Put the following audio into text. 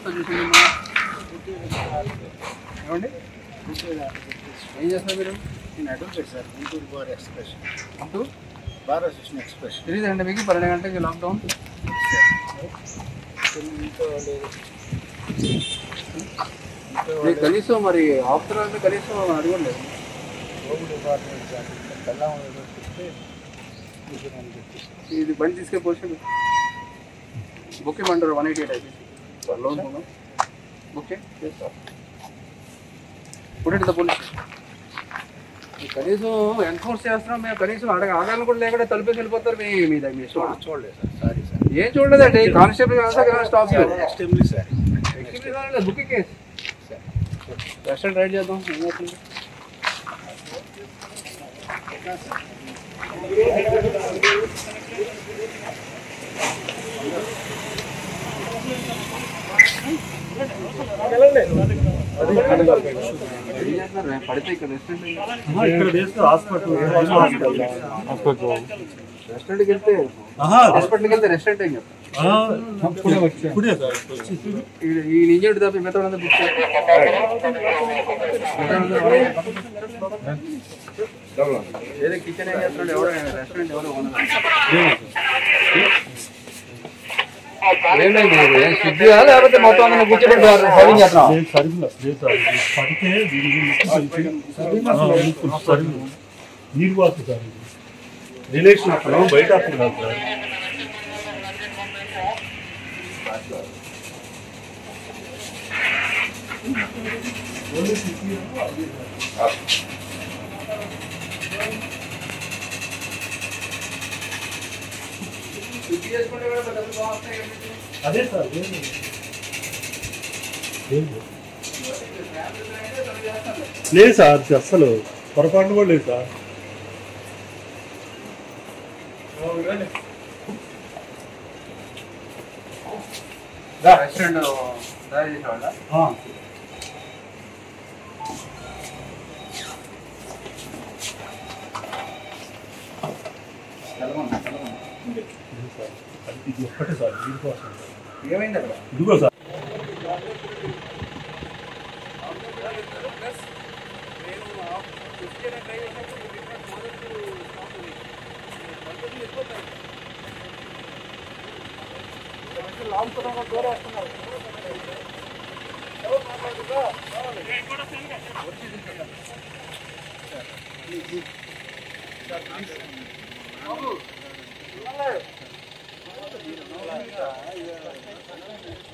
వస్తాను చూసి ఏమండి ఏం చేస్తున్నారు మీరు నేను advocate sir Guntur bar express అప్పుడు బార్ అసోసియేషన్ ఎక్స్ప్రెస్ తెలియదండి మీకు పన్నెండు గంటలకి లాక్డౌన్ ఇంట్లో లేదు మీకు కనీసం మరి ఆఫ్టర్ అంటే కనీసం అడగలేదు కోవిడ్ డిపార్ట్మెంట్ సార్ బెల్లం ఏదో చెప్తే కూర్చోడానికి చెప్పేసి ఇది బండి తీసుకెళ్ళి పోలీసులు బుక్ ఇవ్వమంటారు వన్ ఎయిటీ ఎయిట్ అయిపోయింది లోన్ బుక్ ఇప్పుడు ఇంత పోలీస్ కనీసం ఎన్ఫోర్స్ చేస్తున్నాం మేము కనీసం అడగ ఆగాలని కూడా లేకుండా తలుపేసి వెళ్ళిపోతారు మీ మీద మీ ఇష్టం. చూడలేదు సార్ సారీ సార్ ఏం చూడలేదండి constable stop extremely sir book case restaurant raid చేద్దాం ఏం అవుతుంది ఏం చేస్తున్నారు? పడితే ఇక్కడ రెస్టారెంట్ ఇక్కడ వేస్తే హాస్పిటల్ హాస్పిటల్ రెస్టారెంట్కి వెళ్తే హాస్పిటల్కి వెళ్తే రెస్టారెంట్ ఏం చెప్తారు ఇప్పుడే సార్ వచ్చి ఈ- ఈ ఇంజెక్ట్ తప్ప మిగతా వాళ్ళందరూ బుక్ చేయాలి. మిగతా వాళ్ళందరూ ఏదో కిచెన్ ఏం చేస్తున్నాడు ఎవరో రెస్టారెంట్ ఎవరో ఓనర్ ఏంటండి ఇది? ఏం స్విగ్గీయా లేకపోతే మొత్తం అందరూ కూర్చోబెట్టి సర్వింగ్ చేస్తున్నాం నేను సరిగ్గా లేదు సార్ ఇది పడితే దీని ముక్కు కలిపి ఆ, ముక్కు సరిగ్గా నీరు వాసు సార్ ఇది రిలేషన్ అక్కడ బయట వస్తున్నారు సార్ స్విగ్గీ చేసుకుంటే కూడా డబ్బులు బాగుంటాయి కదండి. అదే సార్ లేదు లేదు. లేదు సార్ అస్సలు పొరపాటు కూడా లేదు సార్ రెస్టారెంట్ తయారు చేసేవాళ్ళ ఆ, తెలవన్నా, తెలవన్నా. లేదు సార్ అది ఇది ఒక్కటే సార్ నీరు కోసం ఏమైంది అక్కడ ఇదిగో సార్ బాబు